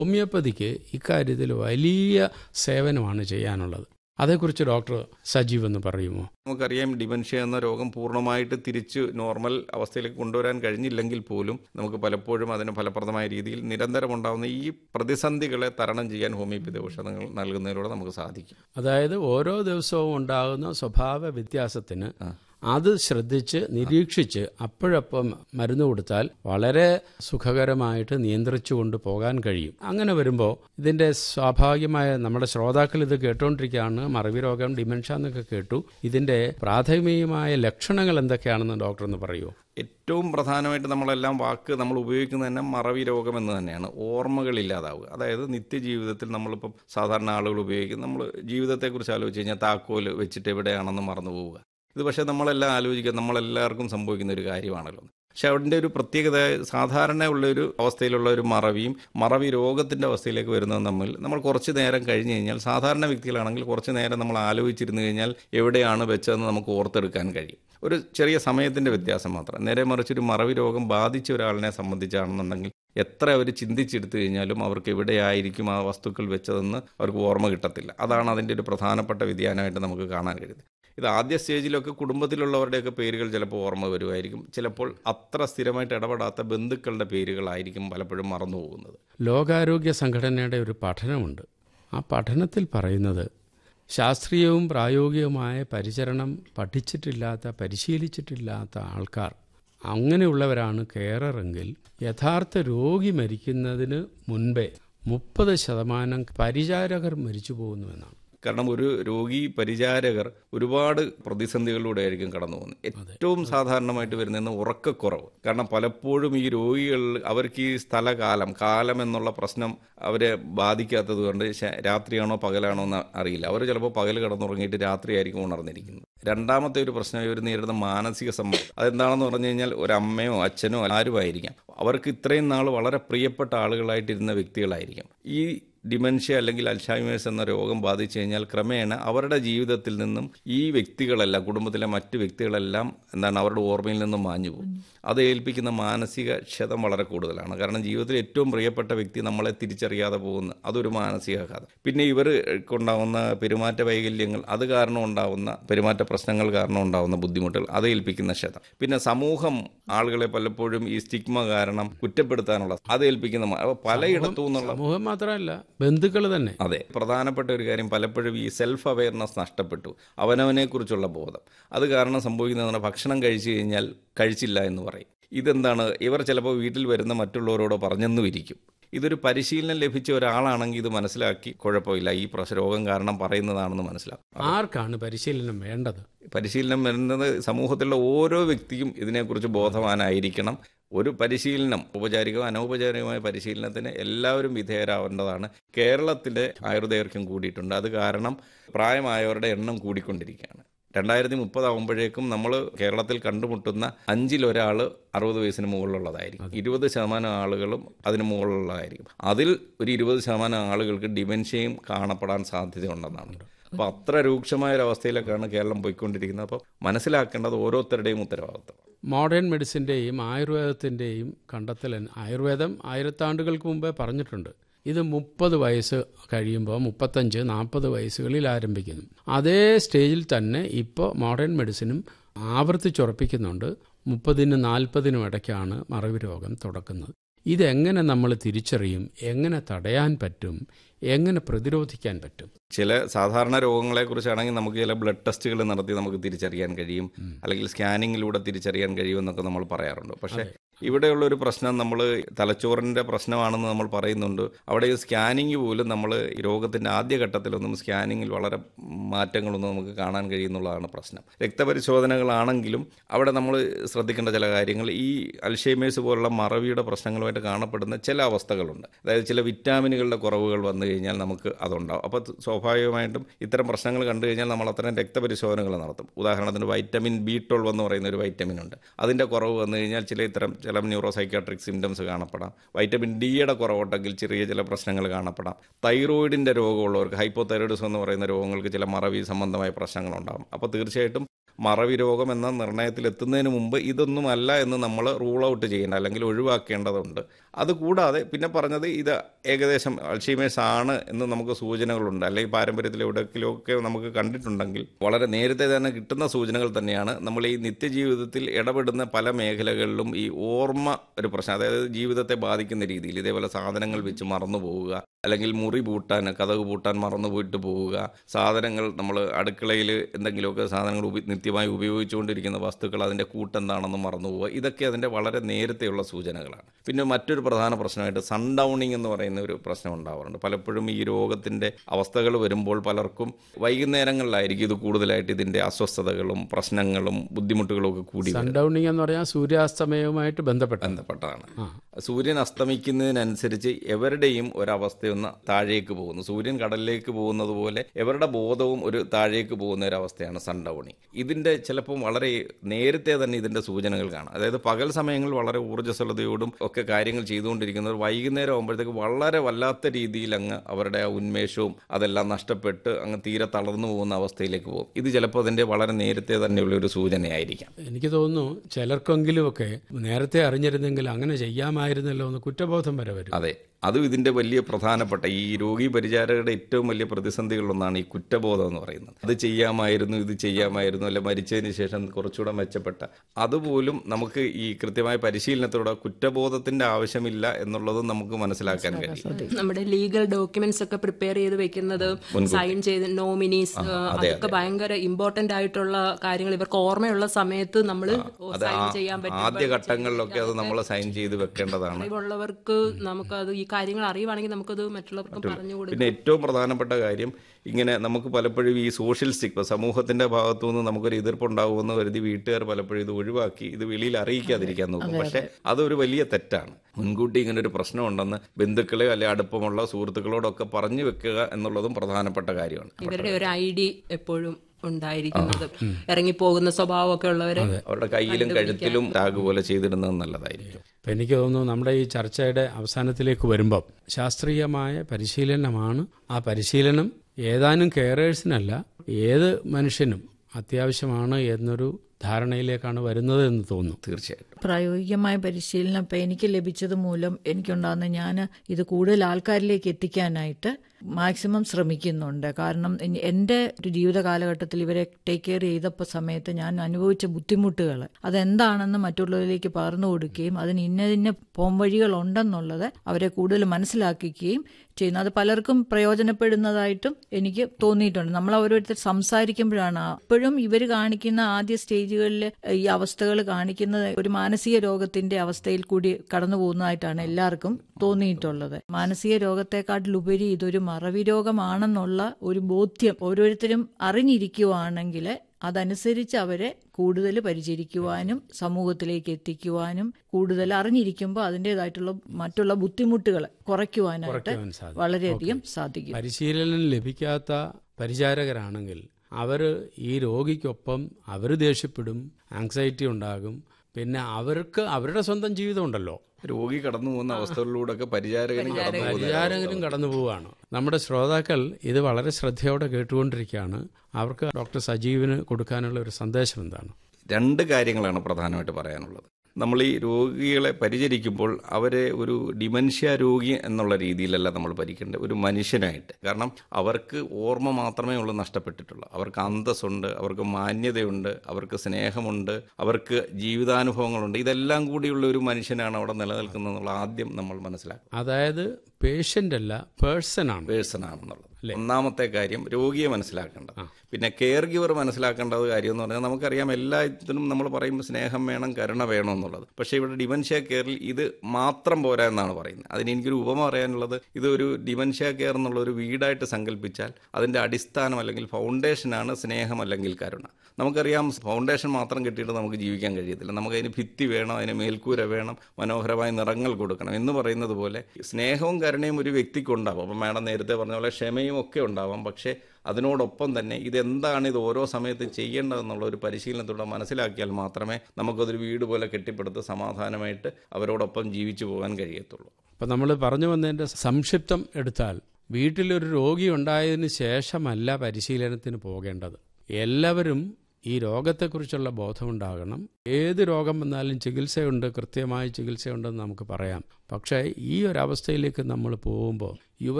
Homoeopathic ഇക്കാര്യത്തിൽ വലിയ സേവനമാണ് ചെയ്യാനുള്ളത് അതേക്കുറിച്ച് ഡോക്ടർ സജീവ് എന്ന് പറയുമോ നമുക്കറിയാം ഡിമെൻഷ്യ എന്ന രോഗം പൂർണ്ണമായിട്ട് തിരിച്ച് നോർമൽ അവസ്ഥയിലേക്ക് കൊണ്ടുവരാൻ കഴിഞ്ഞില്ലെങ്കിൽ പോലും നമുക്ക് പലപ്പോഴും അതിന് ഫലപ്രദമായ രീതിയിൽ നിരന്തരം ഉണ്ടാകുന്ന ഈ പ്രതിസന്ധികളെ തരണം ചെയ്യാൻ ഹോമിയോപ്പതി ഔഷധങ്ങൾ നൽകുന്നതിലൂടെ നമുക്ക് സാധിക്കും അതായത് ഓരോ ദിവസവും ഉണ്ടാകുന്ന സ്വഭാവ വ്യത്യാസത്തിന് അത് ശ്രദ്ധിച്ച് നിരീക്ഷിച്ച് അപ്പോഴപ്പം മരുന്ന് കൊടുത്താൽ വളരെ സുഖകരമായിട്ട് നിയന്ത്രിച്ചു കൊണ്ട് പോകാൻ കഴിയും അങ്ങനെ വരുമ്പോൾ ഇതിന്റെ സ്വാഭാവികമായ നമ്മുടെ ശ്രോതാക്കൾ ഇത് കേട്ടുകൊണ്ടിരിക്കുകയാണ് മറവി രോഗം ഡിമെൻഷ്യ എന്നൊക്കെ കേട്ടു ഇതിന്റെ പ്രാഥമികമായ ലക്ഷണങ്ങൾ എന്തൊക്കെയാണെന്ന് ഡോക്ടർ ഒന്ന് പറയുമോ ഏറ്റവും പ്രധാനമായിട്ട് നമ്മളെല്ലാം വാക്ക് നമ്മൾ ഉപയോഗിക്കുന്നത് തന്നെ മറവി രോഗം എന്ന് തന്നെയാണ് ഓർമ്മകളില്ലാതാവുക അതായത് നിത്യജീവിതത്തിൽ നമ്മളിപ്പം സാധാരണ ആളുകൾ ഉപയോഗിക്കും നമ്മൾ ജീവിതത്തെക്കുറിച്ച് ആലോചിച്ച് കഴിഞ്ഞാൽ താക്കോൽ വെച്ചിട്ട് എവിടെയാണെന്ന് മറന്നു പോവുക ഇത് പക്ഷേ നമ്മളെല്ലാം ആലോചിക്കുക നമ്മളെല്ലാവർക്കും സംഭവിക്കുന്ന ഒരു കാര്യമാണല്ലോ പക്ഷെ അതിൻ്റെ ഒരു പ്രത്യേകത സാധാരണ ഉള്ള ഒരു അവസ്ഥയിലുള്ള ഒരു മറവിയും മറവി രോഗത്തിൻ്റെ അവസ്ഥയിലേക്ക് വരുന്നതും തമ്മിൽ നമ്മൾ കുറച്ച് നേരം കഴിഞ്ഞ് കഴിഞ്ഞാൽ സാധാരണ വ്യക്തികളാണെങ്കിൽ കുറച്ച് നേരം നമ്മൾ ആലോചിച്ചിരുന്നു കഴിഞ്ഞാൽ എവിടെയാണ് വെച്ചതെന്ന് നമുക്ക് ഓർത്തെടുക്കാൻ കഴിയും ഒരു ചെറിയ സമയത്തിൻ്റെ വ്യത്യാസം മാത്രം നേരെ മറിച്ചൊരു മറവി രോഗം ബാധിച്ച ഒരാളിനെ സംബന്ധിച്ചാണെന്നുണ്ടെങ്കിൽ എത്ര അവർ ചിന്തിച്ചെടുത്തു കഴിഞ്ഞാലും അവർക്ക് എവിടെയായിരിക്കും ആ വസ്തുക്കൾ വെച്ചതെന്ന് അവർക്ക് ഓർമ്മ കിട്ടത്തില്ല അതാണ് അതിൻ്റെ ഒരു പ്രധാനപ്പെട്ട വ്യതിയാനമായിട്ട് നമുക്ക് കാണാൻ കഴിയുന്നത് ഇത് ആദ്യ സ്റ്റേജിലൊക്കെ കുടുംബത്തിലുള്ളവരുടെയൊക്കെ പേരുകൾ ചിലപ്പോൾ ഓർമ്മ വരുമായിരിക്കും ചിലപ്പോൾ അത്ര സ്ഥിരമായിട്ട് ഇടപെടാത്ത ബന്ധുക്കളുടെ പേരുകളായിരിക്കും പലപ്പോഴും മറന്നു പോകുന്നത് ലോകാരോഗ്യ സംഘടനയുടെ ഒരു പഠനമുണ്ട് ആ പഠനത്തിൽ പറയുന്നത് ശാസ്ത്രീയവും പ്രായോഗികവുമായ പരിചരണം പഠിച്ചിട്ടില്ലാത്ത പരിശീലിച്ചിട്ടില്ലാത്ത ആൾക്കാർ അങ്ങനെയുള്ളവരാണ് കെയററെങ്കിൽ യഥാർത്ഥ രോഗി മരിക്കുന്നതിന് മുൻപേ മുപ്പത് ശതമാനം പരിചാരകർ മരിച്ചു പോകുന്നുവെന്നാണ് കാരണം ഒരു രോഗി പരിചാരകർ ഒരുപാട് പ്രതിസന്ധികളിലൂടെ ആയിരിക്കും കടന്നു പോകുന്നത് ഏറ്റവും സാധാരണമായിട്ട് വരുന്ന ഉറക്കക്കുറവ് കാരണം പലപ്പോഴും ഈ രോഗികൾ അവർക്ക് ഈ സ്ഥലകാലം കാലം എന്നുള്ള പ്രശ്നം അവരെ ബാധിക്കാത്തത് കൊണ്ട് ശ- രാത്രിയാണോ പകലാണോ എന്ന് അറിയില്ല അവർ ചിലപ്പോൾ പകൽ കിടന്നുറങ്ങിയിട്ട് രാത്രിയായിരിക്കും ഉണർന്നിരിക്കുന്നത് രണ്ടാമത്തെ ഒരു പ്രശ്നം ഇവർ നേരിടുന്ന മാനസിക സമ്മർദ്ദം അതെന്താണെന്ന് പറഞ്ഞു കഴിഞ്ഞാൽ ഒരു അമ്മയോ അച്ഛനോ ആരുമായിരിക്കാം അവർക്ക് ഇത്രയും നാൾ വളരെ പ്രിയപ്പെട്ട ആളുകളായിട്ടിരുന്ന വ്യക്തികളായിരിക്കും ഈ ഡിമെൻഷ്യ അല്ലെങ്കിൽ അൽഷൈമേഴ്സ് എന്ന രോഗം ബാധിച്ചു കഴിഞ്ഞാൽ ക്രമേണ അവരുടെ ജീവിതത്തിൽ നിന്നും ഈ വ്യക്തികളെല്ലാം കുടുംബത്തിലെ മറ്റു വ്യക്തികളെല്ലാം എന്താണ് അവരുടെ ഓർമ്മയിൽ നിന്നും മാഞ്ഞു പോകും അത് ഏൽപ്പിക്കുന്ന മാനസിക ക്ഷതം വളരെ കൂടുതലാണ് കാരണം ജീവിതത്തിൽ ഏറ്റവും പ്രിയപ്പെട്ട വ്യക്തി നമ്മളെ തിരിച്ചറിയാതെ പോകുന്ന അതൊരു മാനസികാഘാതം പിന്നെ ഇവർക്കുണ്ടാവുന്ന പെരുമാറ്റ വൈകല്യങ്ങൾ അത് കാരണം ഉണ്ടാവുന്ന പെരുമാറ്റ പ്രശ്നങ്ങൾ കാരണം ഉണ്ടാവുന്ന ബുദ്ധിമുട്ടുകൾ അത് ഏൽപ്പിക്കുന്ന ക്ഷതം പിന്നെ സമൂഹം ആളുകളെ പലപ്പോഴും ഈ സ്റ്റിഗ്മ കാരണം കുറ്റപ്പെടുത്താനുള്ള അത് ഏൽപ്പിക്കുന്ന മ- അപ്പൊ പലയിടത്തു നിന്നുള്ള സമൂഹം മാത്രമല്ല ബന്ധുക്കൾ തന്നെ അതെ പ്രധാനപ്പെട്ട ഒരു കാര്യം പലപ്പോഴും ഈ സെൽഫ് അവയർനെസ് നഷ്ടപ്പെട്ടു അവനവനെക്കുറിച്ചുള്ള ബോധം അത് കാരണം സംഭവിക്കുന്നതാണ് ഭക്ഷണം കഴിച്ചു കഴിഞ്ഞാൽ കഴിച്ചില്ല എന്ന് പറയും ഇതെന്താണ് ഇവർ ചിലപ്പോൾ വീട്ടിൽ വരുന്ന മറ്റുള്ളവരോട് പറഞ്ഞെന്നും ഇരിക്കും ഇതൊരു പരിശീലനം ലഭിച്ച ഒരാളാണെങ്കിൽ ഇത് മനസ്സിലാക്കി കുഴപ്പമില്ല ഈ പ്രശ് രോഗം കാരണം പറയുന്നതാണെന്ന് മനസ്സിലാക്കും ആർക്കാണ് പരിശീലനം വേണ്ടത് പരിശീലനം വരുന്നത് സമൂഹത്തിലുള്ള ഓരോ വ്യക്തിയും ഇതിനെക്കുറിച്ച് ബോധവാനായിരിക്കണം ഒരു പരിശീലനം ഔപചാരികവും അനൗപചാരികമായ പരിശീലനത്തിന് എല്ലാവരും വിധേയരാവേണ്ടതാണ് കേരളത്തിലെ ആയുർദൈർഘ്യം കൂടിയിട്ടുണ്ട് അത് കാരണം പ്രായമായവരുടെ എണ്ണം കൂടിക്കൊണ്ടിരിക്കുകയാണ് രണ്ടായിരത്തി മുപ്പതാകുമ്പോഴേക്കും നമ്മൾ കേരളത്തിൽ കണ്ടുമുട്ടുന്ന അഞ്ചിലൊരാൾ അറുപത് വയസ്സിന് മുകളിലുള്ളതായിരിക്കും ഇരുപത് ശതമാനം ആളുകളും അതിന് മുകളിലുള്ളതായിരിക്കും അതിൽ ഒരു ഇരുപത് ശതമാനം ആളുകൾക്ക് ഡിമെൻഷ്യയും കാണപ്പെടാൻ സാധ്യതയുണ്ടെന്നാണ് അപ്പോൾ അത്ര രൂക്ഷമായ ഒരു അവസ്ഥയിലേക്കാണ് കേരളം പോയിക്കൊണ്ടിരിക്കുന്നത് അപ്പോൾ മനസ്സിലാക്കേണ്ടത് ഓരോരുത്തരുടെയും ഉത്തരവാദിത്വം മോഡേൺ മെഡിസിൻ്റെയും ആയുർവേദത്തിൻ്റെയും കണ്ടെത്തൽ ആയുർവേദം ആയിരത്താണ്ടുകൾക്ക് മുമ്പേ പറഞ്ഞിട്ടുണ്ട് ഇത് മുപ്പത് വയസ്സ് കഴിയുമ്പോൾ മുപ്പത്തഞ്ച് നാൽപ്പത് വയസ്സുകളിൽ ആരംഭിക്കുന്നു അതേ സ്റ്റേജിൽ തന്നെ ഇപ്പോൾ മോഡേൺ മെഡിസിനും ആവർത്തിച്ചുറപ്പിക്കുന്നുണ്ട് മുപ്പതിനും നാൽപ്പതിനും ഇടയ്ക്കാണ് മറവി രോഗം തുടക്കുന്നത് ഇതെങ്ങനെ നമ്മൾ തിരിച്ചറിയും എങ്ങനെ തടയാൻ പറ്റും എങ്ങനെ പ്രതിരോധിക്കാൻ പറ്റും ചില സാധാരണ രോഗങ്ങളെ കുറിച്ചാണെങ്കിൽ നമുക്ക് ചില ബ്ലഡ് ടെസ്റ്റുകൾ നടത്തി നമുക്ക് തിരിച്ചറിയാൻ കഴിയും അല്ലെങ്കിൽ സ്കാനിങ്ങിലൂടെ തിരിച്ചറിയാൻ കഴിയുമെന്നൊക്കെ നമ്മൾ പറയാറുണ്ട് പക്ഷേ ഇവിടെയുള്ള ഒരു പ്രശ്നം നമ്മൾ തലച്ചോറിൻ്റെ പ്രശ്നമാണെന്ന് നമ്മൾ പറയുന്നുണ്ട് അവിടെ ഈ സ്കാനിങ് പോലും നമ്മൾ രോഗത്തിൻ്റെ ആദ്യഘട്ടത്തിലൊന്നും സ്കാനിങ്ങിൽ വളരെ മാറ്റങ്ങളൊന്നും നമുക്ക് കാണാൻ കഴിയുന്നുള്ളതാണ് പ്രശ്നം രക്തപരിശോധനകളാണെങ്കിലും അവിടെ നമ്മൾ ശ്രദ്ധിക്കേണ്ട ചില കാര്യങ്ങൾ ഈ അൽഷേമേഴ്സ് പോലുള്ള മറവിയുടെ പ്രശ്നങ്ങളുമായിട്ട് കാണപ്പെടുന്ന ചില അവസ്ഥകളുണ്ട് അതായത് ചില വിറ്റാമിനുകളുടെ കുറവുകൾ വന്നു കഴിഞ്ഞാൽ നമുക്ക് അതുണ്ടാവും അപ്പോൾ സ്വാഭാവികമായിട്ടും ഇത്തരം പ്രശ്നങ്ങൾ കണ്ടു കഴിഞ്ഞാൽ നമ്മൾ അത്തരം രക്തപരിശോധനകൾ നടത്തും ഉദാഹരണത്തിന് വൈറ്റമിൻ ബി ട്വൽവ് എന്ന് പറയുന്ന ഒരു വൈറ്റമിൻ ഉണ്ട് അതിൻ്റെ കുറവ് വന്നു കഴിഞ്ഞാൽ ചില ഇത്തരം ചില ന്യൂറോ സൈക്കാട്രിക് സിംറ്റംസ് കാണപ്പെടാം വൈറ്റമിൻ ഡിയുടെ കുറവുണ്ടെങ്കിൽ ചെറിയ ചില പ്രശ്നങ്ങൾ കാണപ്പെടാം തൈറോയിഡിൻ്റെ രോഗമുള്ളവർക്ക് ഹൈപ്പോ തൈറോയിഡിസം എന്ന് പറയുന്ന രോഗങ്ങൾക്ക് ചില മറവി സംബന്ധമായ പ്രശ്നങ്ങളുണ്ടാകും അപ്പോൾ തീർച്ചയായിട്ടും മറവി രോഗം എന്ന നിർണയത്തിൽ എത്തുന്നതിന് മുമ്പ് ഇതൊന്നുമല്ല എന്ന് നമ്മൾ റൂൾ ഔട്ട് ചെയ്യേണ്ട അല്ലെങ്കിൽ ഒഴിവാക്കേണ്ടതുണ്ട് അതുകൂടാതെ പിന്നെ പറഞ്ഞത് ഇത് ഏകദേശം അൾഷീമേഴ്സ് ആണ് എന്ന് നമുക്ക് സൂചനകളുണ്ട് അല്ലെങ്കിൽ പാരമ്പര്യത്തിൽ എവിടെയെങ്കിലുമൊക്കെ നമുക്ക് കണ്ടിട്ടുണ്ടെങ്കിൽ വളരെ നേരത്തെ തന്നെ കിട്ടുന്ന സൂചനകൾ തന്നെയാണ് നമ്മൾ ഈ നിത്യജീവിതത്തിൽ ഇടപെടുന്ന പല മേഖലകളിലും ഈ ഓർമ്മ ഒരു പ്രശ്നം അതായത് ജീവിതത്തെ ബാധിക്കുന്ന രീതിയിൽ ഇതേപോലെ സാധനങ്ങൾ വെച്ച് മറന്നു പോവുക അല്ലെങ്കിൽ മുറി പൂട്ടാൻ കഥക് പൂട്ടാൻ മറന്നു പോയിട്ട് പോവുക സാധനങ്ങൾ നമ്മൾ അടുക്കളയിൽ എന്തെങ്കിലുമൊക്കെ സാധനങ്ങൾ ഉപ നിത്യമായി ഉപയോഗിച്ചുകൊണ്ടിരിക്കുന്ന വസ്തുക്കൾ അതിൻ്റെ കൂട്ടെന്താണെന്ന് മറന്നു പോവുക ഇതൊക്കെ അതിൻ്റെ വളരെ നേരത്തെയുള്ള സൂചനകളാണ് പിന്നെ മറ്റൊരു പ്രധാന പ്രശ്നമായിട്ട് സൺ ഡൗണിങ് എന്ന് പറയുന്ന ഒരു പ്രശ്നം ഉണ്ടാവാറുണ്ട് പലപ്പോഴും ഈ രോഗത്തിൻ്റെ അവസ്ഥകൾ വരുമ്പോൾ പലർക്കും വൈകുന്നേരങ്ങളിലായിരിക്കും ഇത് കൂടുതലായിട്ട് ഇതിൻ്റെ അസ്വസ്ഥതകളും പ്രശ്നങ്ങളും ബുദ്ധിമുട്ടുകളും ഒക്കെ കൂടി സൺ ഡൗണിങ് എന്ന് പറഞ്ഞാൽ സൂര്യാസ്തമയവുമായിട്ട് ബന്ധപ്പെട്ട ബന്ധപ്പെട്ടാണ് സൂര്യൻ അസ്തമിക്കുന്നതിനനുസരിച്ച് എവരുടെയും ഒരവസ്ഥയൊന്ന് താഴേക്ക് പോകുന്നു സൂര്യൻ കടലിലേക്ക് പോകുന്നത് പോലെ എവരുടെ ബോധവും ഒരു താഴേക്ക് പോകുന്ന ഒരു അവസ്ഥയാണ് സൺ ഡൗണിങ് ഇതിന്റെ ചിലപ്പോൾ വളരെ നേരത്തെ തന്നെ ഇതിന്റെ സൂചനകൾ കാണാം അതായത് പകൽ സമയങ്ങളിൽ വളരെ ഊർജ്ജസ്വലതയോടും ഒക്കെ കാര്യങ്ങൾ ചെയ്തുകൊണ്ടിരിക്കുന്നവർ വൈകുന്നേരം ആകുമ്പോഴത്തേക്ക് വളരെ വല്ലാത്ത രീതിയിൽ അങ്ങ് അവരുടെ ആ ഉന്മേഷവും അതെല്ലാം നഷ്ടപ്പെട്ട് അങ്ങ് തീരെ തളർന്നു പോകുന്ന അവസ്ഥയിലേക്ക് പോകും ഇത് ചിലപ്പോൾ അതിന്റെ വളരെ നേരത്തെ തന്നെയുള്ള ഒരു സൂചനയായിരിക്കാം എനിക്ക് തോന്നുന്നു ചിലർക്കെങ്കിലുമൊക്കെ നേരത്തെ അറിഞ്ഞിരുന്നെങ്കിൽ അങ്ങനെ ചെയ്യാമായിരുന്നല്ലോ എന്ന് കുറ്റബോധം വരെ വരും അതെ അതും ഇതിന്റെ വലിയ പ്രധാനപ്പെട്ട ഈ രോഗി പരിചാരകരുടെ ഏറ്റവും വലിയ പ്രതിസന്ധികളിലൊന്നാണ് ഈ കുറ്റബോധം എന്ന് പറയുന്നത് അത് ചെയ്യാമായിരുന്നു ഇത് ചെയ്യാമായിരുന്നു അല്ലെ മരിച്ചതിന് ശേഷം കുറച്ചുകൂടെ മെച്ചപ്പെട്ട അതുപോലും നമുക്ക് ഈ കൃത്യമായ പരിശീലനത്തോടെ കുറ്റബോധത്തിന്റെ ആവശ്യമില്ല എന്നുള്ളതും നമുക്ക് മനസ്സിലാക്കാൻ കഴിയും നമ്മുടെ ലീഗൽ ഡോക്യുമെന്റ്സ് ഒക്കെ പ്രിപ്പയർ ചെയ്ത് വെക്കുന്നത് സൈൻ ചെയ്ത് നോമിനീസ് അതൊക്കെ ഭയങ്കര ഇമ്പോർട്ടന്റ് ആയിട്ടുള്ള കാര്യങ്ങൾ ഇവർക്ക് ഓർമ്മയുള്ള സമയത്ത് നമ്മൾ അത് സൈൻ ആ- ചെയ്യാൻ പറ്റും ആദ്യ ഘട്ടങ്ങളിലൊക്കെ അത് നമ്മൾ സൈൻ ചെയ്ത് വെക്കേണ്ടതാണ് അറിവുള്ളവർക്ക് നമുക്കത് ഈ കാര്യങ്ങൾ അറിയുവാണെങ്കിൽ നമുക്കത് മറ്റുള്ളവർക്ക് പറഞ്ഞു കൊടുക്കാം പിന്നെ ഏറ്റവും പ്രധാനപ്പെട്ട കാര്യം ഇങ്ങനെ നമുക്ക് പലപ്പോഴും ഈ സോഷ്യൽ സ്റ്റിഗ്മ സമൂഹത്തിന്റെ ഭാഗത്തു നിന്ന് നമുക്കൊരു എതിർപ്പുണ്ടാകുമെന്ന് കരുതി വീട്ടുകാർ പലപ്പോഴും ഇത് ഒഴിവാക്കി ഇത് വെളിയിൽ അറിയിക്കാതിരിക്കാൻ നോക്കും പക്ഷെ അതൊരു വലിയ തെറ്റാണ് മുൻകൂട്ടി ഇങ്ങനെ ഒരു പ്രശ്നമുണ്ടെന്ന് ബന്ധുക്കളെ അല്ലെ അടുപ്പമുള്ള സുഹൃത്തുക്കളോടൊക്കെ പറഞ്ഞു വെക്കുക എന്നുള്ളതും പ്രധാനപ്പെട്ട കാര്യമാണ് ഇവരുടെ ഒരു ഐ ഡി എപ്പോഴും ഉണ്ടായിരിക്കുന്നത് ഇറങ്ങിപ്പോകുന്ന സ്വഭാവമൊക്കെ ഉള്ളവരെ അവരുടെ കയ്യിലും കഴുത്തിലും ടാഗ് പോലെ ചെയ്തിടുന്നത് നല്ലതായിരിക്കും അപ്പം എനിക്ക് തോന്നുന്നു നമ്മുടെ ഈ ചർച്ചയുടെ അവസാനത്തിലേക്ക് വരുമ്പം ശാസ്ത്രീയമായ പരിശീലനമാണ് ആ പരിശീലനം ഏതാനും കെയറേഴ്സിനല്ല ഏത് മനുഷ്യനും അത്യാവശ്യമാണ് എന്നൊരു ധാരണയിലേക്കാണ് വരുന്നത് എന്ന് തോന്നുന്നു തീർച്ചയായിട്ടും പ്രായോഗികമായ പരിശീലനം ഇപ്പം എനിക്ക് ലഭിച്ചത് മൂലം എനിക്കുണ്ടാകുന്ന ഞാൻ ഇത് കൂടുതൽ ആൾക്കാരിലേക്ക് എത്തിക്കാനായിട്ട് മാക്സിമം ശ്രമിക്കുന്നുണ്ട് കാരണം ഇനി എൻ്റെ ഒരു ജീവിത കാലഘട്ടത്തിൽ ഇവരെ ടേക്ക് കെയർ ചെയ്തപ്പോൾ സമയത്ത് ഞാൻ അനുഭവിച്ച ബുദ്ധിമുട്ടുകൾ അതെന്താണെന്ന് മറ്റുള്ളവരിലേക്ക് പകർന്നു കൊടുക്കുകയും അതിന് ഇന്ന ഇന്ന പോംവഴികൾ ഉണ്ടെന്നുള്ളത് അവരെ കൂടുതൽ മനസ്സിലാക്കിക്കുകയും ചെയ്യുന്നു അത് പലർക്കും പ്രയോജനപ്പെടുന്നതായിട്ടും എനിക്ക് തോന്നിയിട്ടുണ്ട് നമ്മൾ ഓരോരുത്തർ സംസാരിക്കുമ്പോഴാണ് അപ്പോഴും ഇവർ കാണിക്കുന്ന ആദ്യ സ്റ്റേജുകളിൽ ഈ അവസ്ഥകൾ കാണിക്കുന്നത് ഒരു മാനസിക രോഗത്തിന്റെ അവസ്ഥയിൽ കൂടി കടന്നു പോകുന്നതായിട്ടാണ് എല്ലാവർക്കും തോന്നിയിട്ടുള്ളത് മാനസിക രോഗത്തെക്കാട്ടിലുപരി ഇതൊരു മറവി രോഗമാണെന്നുള്ള ഒരു ബോധ്യം ഓരോരുത്തരും അറിഞ്ഞിരിക്കുവാണെങ്കിൽ അതനുസരിച്ച് അവരെ കൂടുതൽ പരിചരിക്കുവാനും സമൂഹത്തിലേക്ക് എത്തിക്കുവാനും കൂടുതൽ അറിഞ്ഞിരിക്കുമ്പോൾ അതിൻ്റെതായിട്ടുള്ള മറ്റുള്ള ബുദ്ധിമുട്ടുകൾ കുറയ്ക്കുവാനായിട്ട് കുറയ്ക്കുവാൻ സാധിക്കും. വളരെയധികം സാധിക്കും പരിശീലനം ലഭിക്കാത്ത പരിചാരകരാണെങ്കിൽ അവർ ഈ രോഗിക്കൊപ്പം അവർ ദേഷ്യപ്പെടും ആങ്സൈറ്റി ഉണ്ടാകും പിന്നെ അവർക്ക് അവരുടെ സ്വന്തം ജീവിതം ഉണ്ടല്ലോ രോഗി കടന്നു പോകുന്ന അവസ്ഥകളിലൂടെ ഒക്കെ പരിചാരകനും കടന്നു പോകുന്ന പരിചാരകരും കടന്നു പോവുകയാണ് നമ്മുടെ ശ്രോതാക്കൾ ഇത് വളരെ ശ്രദ്ധയോടെ കേട്ടുകൊണ്ടിരിക്കുകയാണ് അവർക്ക് ഡോക്ടർ സജീവിന് കൊടുക്കാനുള്ള ഒരു സന്ദേശം എന്താണ് രണ്ട് കാര്യങ്ങളാണ് പ്രധാനമായിട്ട് പറയാനുള്ളത് നമ്മൾ ഈ രോഗികളെ പരിചരിക്കുമ്പോൾ അവരെ ഒരു ഡിമെൻഷ്യ രോഗി എന്നുള്ള രീതിയിലല്ല നമ്മൾ പരിക്കേണ്ടത് ഒരു മനുഷ്യനായിട്ട് കാരണം അവർക്ക് ഓർമ്മ മാത്രമേ ഉള്ളൂ നഷ്ടപ്പെട്ടിട്ടുള്ളൂ അവർക്ക് അന്തസ്സുണ്ട് അവർക്ക് മാന്യതയുണ്ട് അവർക്ക് സ്നേഹമുണ്ട് അവർക്ക് ജീവിതാനുഭവങ്ങളുണ്ട് ഇതെല്ലാം കൂടിയുള്ള ഒരു മനുഷ്യനാണ് അവിടെ നിലനിൽക്കുന്നത് എന്നുള്ള ആദ്യം നമ്മൾ മനസ്സിലാക്കും അതായത് പേഷ്യൻ്റ് അല്ല പേഴ്സൺ ആണ് പേഴ്സൺ ആണെന്നുള്ളത് ഒന്നാമത്തെ കാര്യം രോഗിയെ മനസ്സിലാക്കേണ്ടത് പിന്നെ കെയർ ഗിവർ മനസ്സിലാക്കേണ്ടത് കാര്യം എന്ന് പറഞ്ഞാൽ നമുക്കറിയാം എല്ലാത്തിനും നമ്മൾ പറയുമ്പോൾ സ്നേഹം വേണം കരുണ വേണം എന്നുള്ളത് പക്ഷേ ഇവിടെ ഡിമൻഷ്യ കെയറിൽ ഇത് മാത്രം പോരാ എന്നാണ് പറയുന്നത് അതിന് എനിക്കൊരു ഉപമ പറയാനുള്ളത് ഇത് ഒരു ഡിമൻഷ്യ കെയർ എന്നുള്ള ഒരു വീടായിട്ട് സങ്കല്പിച്ചാൽ അതിൻ്റെ അടിസ്ഥാനം അല്ലെങ്കിൽ ഫൗണ്ടേഷനാണ് സ്നേഹം അല്ലെങ്കിൽ കരുണ നമുക്കറിയാം ഫൗണ്ടേഷൻ മാത്രം കെട്ടിയിട്ട് നമുക്ക് ജീവിക്കാൻ കഴിയത്തില്ല നമുക്ക് അതിന് ഭിത്തി വേണം അതിന് മേൽക്കൂര വേണം മനോഹരമായ നിറങ്ങൾ കൊടുക്കണം എന്ന് പറയുന്നത് പോലെ സ്നേഹവും കരുണയും ഒരു വ്യക്തിക്കുണ്ടാവും അപ്പം മാഡം നേരത്തെ പറഞ്ഞ പോലെ ക്ഷമയും ഒക്കെ ഉണ്ടാവാം പക്ഷേ അതിനോടൊപ്പം തന്നെ ഇതെന്താണ് ഇത് ഓരോ സമയത്ത് ചെയ്യേണ്ടതെന്നുള്ള ഒരു പരിശീലനത്തോടെ മനസ്സിലാക്കിയാൽ മാത്രമേ നമുക്കതൊരു വീട് പോലെ കെട്ടിപ്പടുത്ത് സമാധാനമായിട്ട് അവരോടൊപ്പം ജീവിച്ചു പോകാൻ കഴിയത്തുള്ളൂ അപ്പം നമ്മൾ പറഞ്ഞു വന്നതിൻ്റെ സംക്ഷിപ്തം എടുത്താൽ വീട്ടിലൊരു രോഗി ഉണ്ടായതിന് ശേഷമല്ല പരിശീലനത്തിന് പോകേണ്ടത് എല്ലാവരും ഈ രോഗത്തെക്കുറിച്ചുള്ള ബോധമുണ്ടാകണം ഏത് രോഗം വന്നാലും ചികിത്സയുണ്ട് കൃത്യമായ ചികിത്സയുണ്ടെന്ന് നമുക്ക് പറയാം പക്ഷേ ഈ ഒരു അവസ്ഥയിലേക്ക് നമ്മൾ പോകുമ്പോൾ യുവ